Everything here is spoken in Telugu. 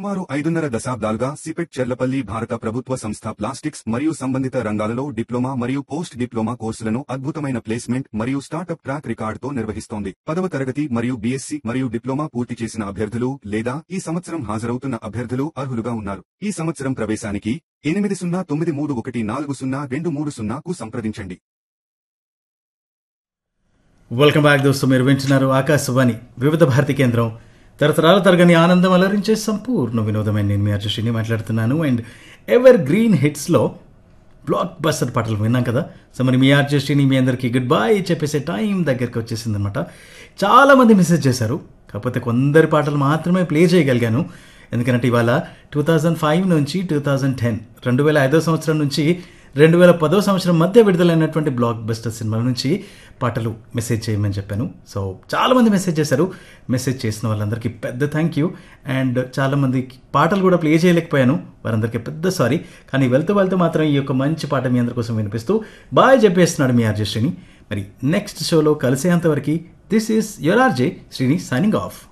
సుమారు ఐదున్నర దశాబ్దాలుగా సిపెట్ చెర్లపల్లి భారత ప్రభుత్వ సంస్థ ప్లాస్టిక్స్ మరియు సంబంధిత రంగాలలో డిప్లొమా మరియు పోస్ట్ డిప్లొమా కోర్సులను అద్భుతమైన ప్లేస్మెంట్ మరియు స్టార్టప్ ట్రాక్ రికార్డుతో నిర్వహిస్తోంది పదవ తరగతి మరియు బీఎస్సీ మరియు డిప్లొమా పూర్తి చేసిన అభ్యర్థులు లేదా ఈ సంవత్సరం హాజరవుతున్న అభ్యర్థులు అర్హులుగా ఉన్నారు ఈ సంవత్సరం ప్రవేశానికి ఎనిమిది సున్నా తొమ్మిది మూడు ఒకటి నాలుగు సున్నా రెండు మూడు సున్నాకు సంప్రదించండి వెల్కమ్ బ్యాక్ దోస్తు మీరు వింటున్నారు ఆకాశవాణి వివిధ భారతి కేంద్రం తరతరాల తరగని ఆనందం అలరించే సంపూర్ణ వినోదమైన నేను మీ అర్జుషిని మాట్లాడుతున్నాను అండ్ ఎవర్ గ్రీన్ హిట్స్లో బ్లాక్ బస్టర్ పాటలు విన్నాం కదా సో మరి మీ ఆర్జస్టిని మీ అందరికీ గుడ్ బై చెప్పేసే టైం దగ్గరికి వచ్చేసింది అనమాట చాలామంది మెసేజ్ చేశారు కాకపోతే కొందరి పాటలు మాత్రమే ప్లే చేయగలిగాను ఎందుకంటే ఇవాళ టూ థౌజండ్ ఫైవ్ నుంచి టూ థౌజండ్ టెన్ రెండు వేల ఐదో సంవత్సరం నుంచి రెండు వేల పదో సంవత్సరం మధ్య విడుదలైనటువంటి బ్లాక్ బస్టర్ సినిమాల నుంచి పాటలు మెసేజ్ చేయమని చెప్పాను సో చాలామంది మెసేజ్ చేశారు మెసేజ్ చేసిన వాళ్ళందరికీ పెద్ద థ్యాంక్ యూ అండ్ చాలామంది పాటలు కూడా ప్లే చేయలేకపోయాను వారందరికీ పెద్ద సారీ కానీ వెళ్తూ వెళ్తూ మాత్రం ఈ యొక్క మంచి పాట మీ అందరి కోసం వినిపిస్తూ బాయ్ చెప్పేస్తున్నాడు మీ ఆర్జే శ్రీని మరి నెక్స్ట్ షోలో కలిసేంతవరకు this is your RJ Srini signing of